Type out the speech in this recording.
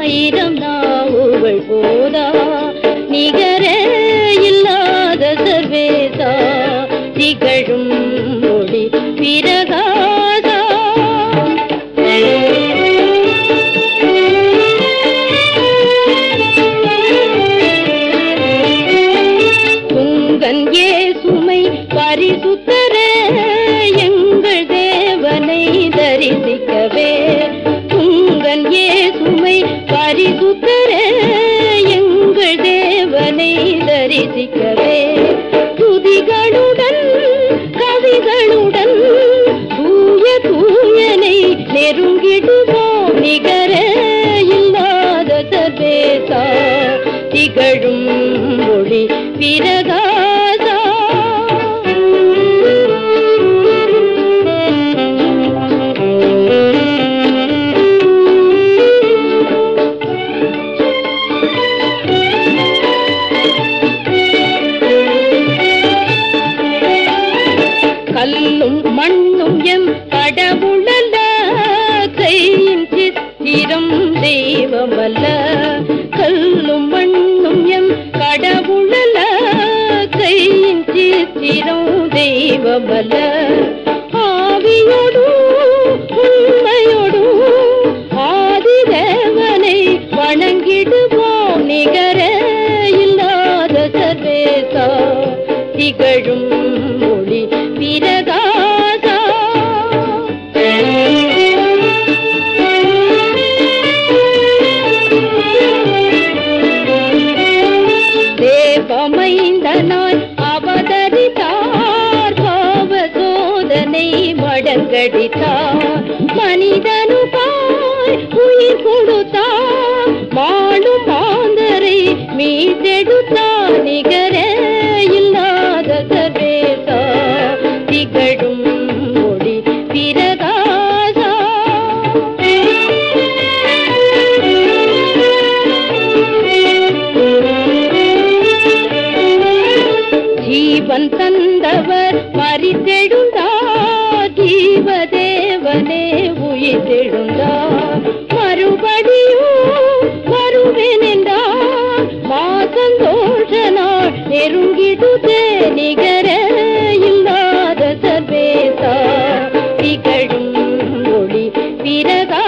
ஆயிரம் நாவுகள் போதா நிகரே இல்லாத சர்வேதா திகழும் ஒளி பிரகாதா உங்கன் ஏசுமை பரிசுத்தர எங்கள் தேவனை தரிசிக்கவே உங்கன் ஏசுமை பரிசுத்தர எங்கள் தேவனை தரிசிக்கவே துதிகளுடன் கவிகளுடன் தூய தூயனை நெருங்கிடுவோம் நிகர இல்லாத சர்வேசா திகழும் ஒளி பிரகாசா கல்லும் மண்ணும் எம் கடவுளல்ல கையின் சித்திரம் தெய்வமல்ல கல்லும் மண்ணும் எம் கடவுளல்ல கையின் சித்திரம் தெய்வமல்ல ஆவியோடு உண்மையோடு ஆதிதேவனை வணங்கிடுவோம் நிகர இல்லாத சர்வேசா திகழும் ஒளி பிரகாசா தேவமைந்தனாய் அவதரித்தார் பாவ சோதனை மடங்கடித்தார் மனிதனு பாய் உயிர் கொடுத்தார் மானும் மாந்தரை மீட்டெடுத்தார் நிகர இல்லாத சர்வேசா திகழும் ஒளி பிரகாசா ஜீவன் தந்தவர் மறித்தெழுந்தார் ஜீவதேவனே உயிர்த்தெழுந்தார் மறுபடியும் வருவேன் என்றார் மாசந்தோஷ நாள் நெருங்கிடுதே நிகர இல்லாத சர்வேசா திகழும் ஒளி பிரகா